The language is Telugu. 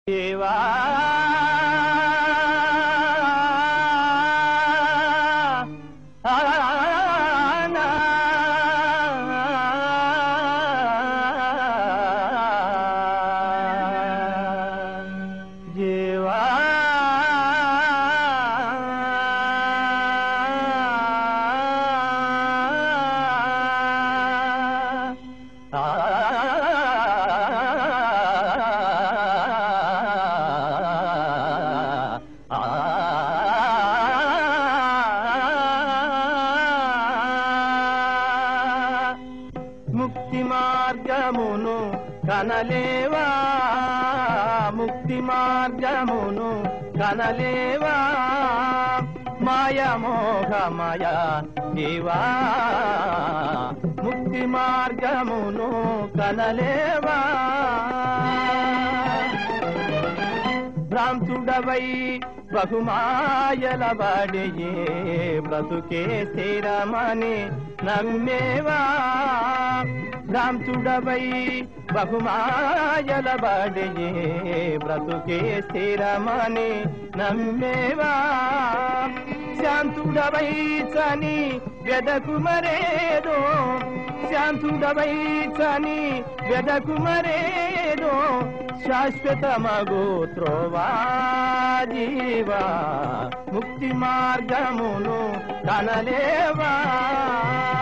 దేవా జీవా ముక్తి మార్గమును కనలేవా ముక్తి మార్గమును కనలేవా మాయ మోహమయ దేవా ముక్తి మార్గమును కనలేవా భ్రాంతుడవై బహుమాయల బడియే బ్రతుకే స్థిరమని నమ్మేవా భ్రాంతుడవై బహుమాయల బడియే బ్రతుకే స్థిరమని నమ్మేవా శాంతుడవై చని వెదకు మరేదో శాంతుడవై చని వెదకు మరేదో శాశ్వతమగు త్రోవా జీవా ముక్తి మార్గమును కనలేవా